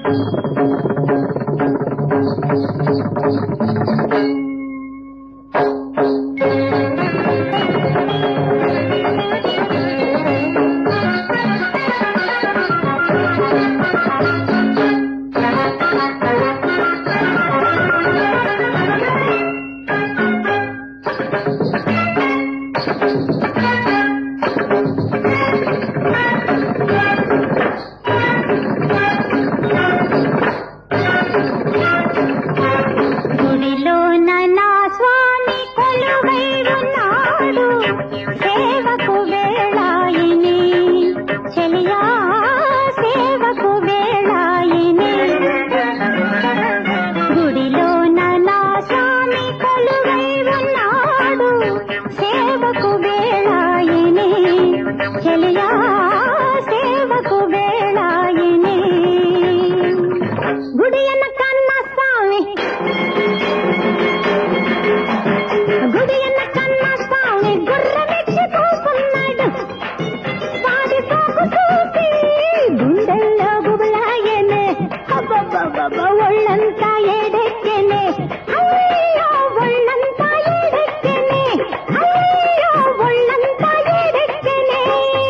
గుడిలోన నా స్వామి కొలువై ఉన్నాడు సేవకు వేళాయిని చెలియా సేవకు వేళాయిని గుడిలోన నా స్వామి కొలువై ఉన్నాడు సేవకు వేళాయిని చెలియా సేవకు వేళాయిని గుడి అన్న కన్న స్వామి గుడి అన్న కన్న స్వామి గుర్రమెచ్చి పోతున్నాడు పాడి పోకు చూసి గుండెల్లో గుబులాయనే అబ్బబ్బబ్బబ్బ ఒళ్ళంతా ఏడెక్కెనే అయ్యో ఒళ్ళంతా ఏడెక్కెనే అయ్యో ఒళ్ళంతా ఏడెక్కెనే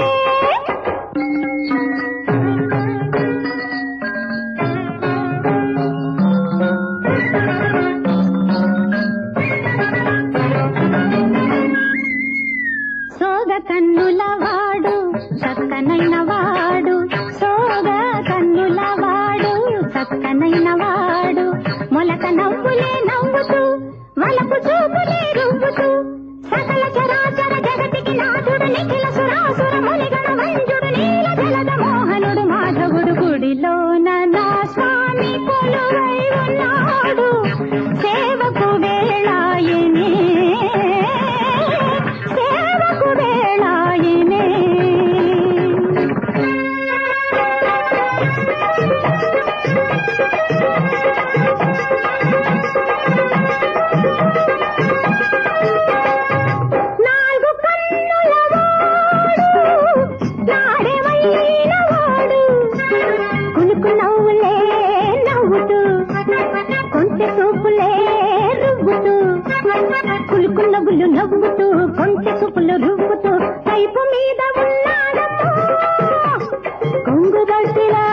సోగ కన్నుల వాడు చక్కనైన వాడు సోగ కన్నుల వాడు చక్కనైన వాడు మొలక నవ్వులే నవ్వుతూ వలపు చూపులే రువ్వుతూ సకల చరాచర జగతికి నాథుడు నిఖిల సురాసుర మునిగణ వంజుడు నీల జలద మోహనుడు మాధవుడు గుడిలోన నా స్వామి కొలువై ఉన్నాడు సేవకు వేళాయనే సేవకు వేళాయనే నాలుగు కన్నుల వాడు నాడెవైన వాడు కునుకు నవ్వులే నవ్వుతూ కొంచె చూపులే రువ్వుతూ కులుకు నవ్వులు నవ్వుతూ కొంచె చూపులు రువ్వుతూ పైపు మీద ఉన్నాడమ్మా కొంగు గట్టిలా